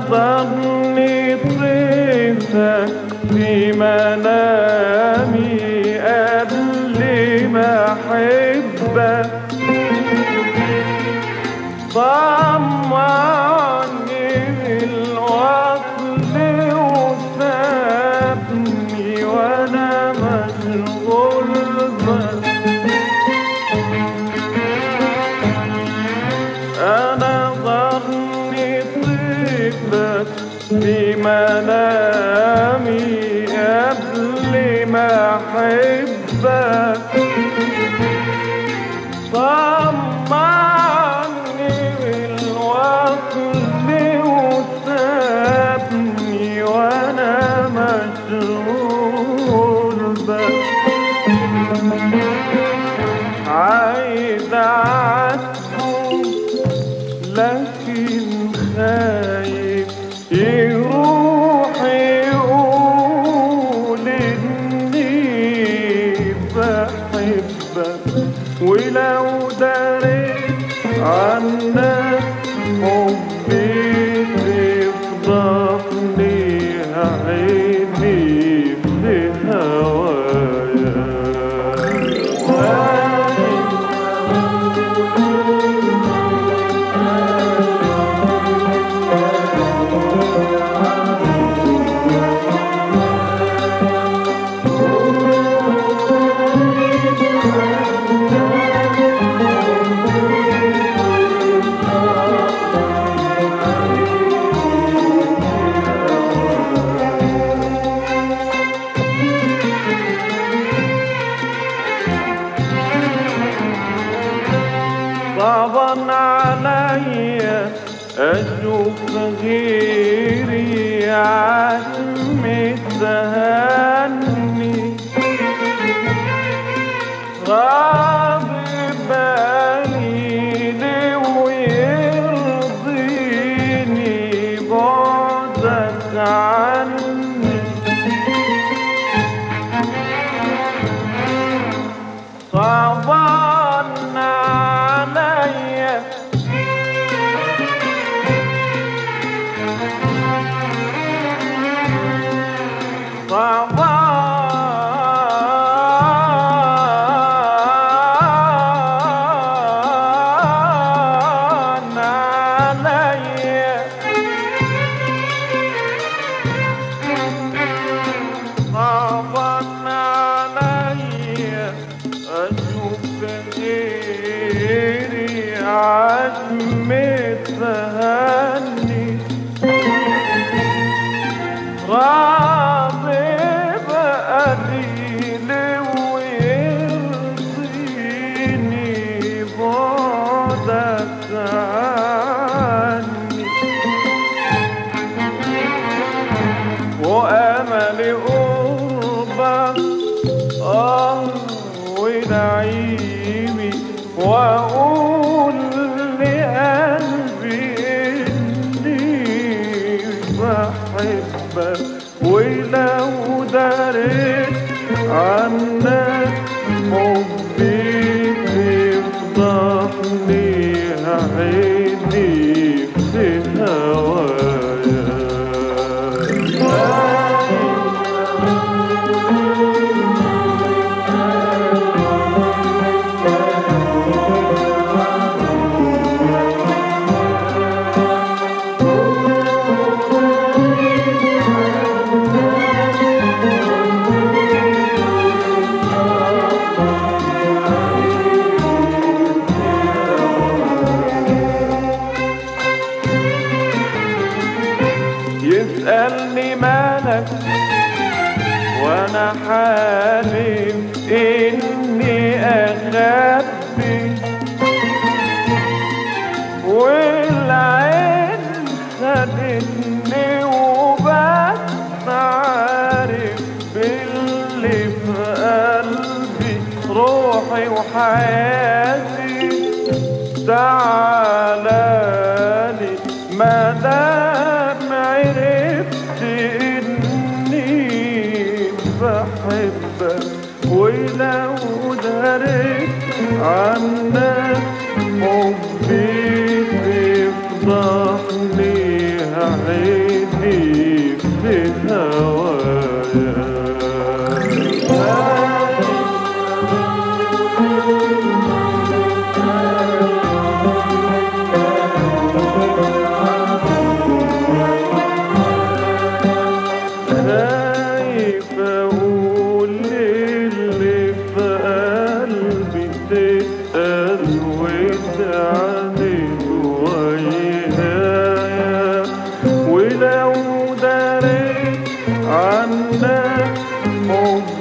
ظني طيفك في منامي قبل ما احبك طمعني الوصل وسابني وانا مشغول بك انا ظني طيبك في منامي قبل ما احبك طمعني بالوصل وسابني وانا مشغول بك عايز اعاتبه لكن خايف يروح يقول اني بحبك ولو دريت عنك حبي تفضحني عيني في هوايا صعبا عليا اشوف غيري عشم تهني غاضب بالي ويرضيني بعدك عني صعبان عليا صعبان عليا صعبان عليا أشوف غيري عشم تهني غاضب قليل ويرضيني بعدك عني وامل قربك اه ونعيمي واقول لقلبي اني بحبك ولو دريت عنك حبي تفضحني عيني في هوايا يسألني مالك وانا حالف اني اخبي والعين خدتني وبس عارف باللي في قلبي روحي وحياتي تعالالي ما دام عرفت اني بحبك ولو دريت عنك حبي تفضحني عيني في هوايا خايف اقول اللي في قلبي تتقل وتعاند ويايا ولو دريت عنك حب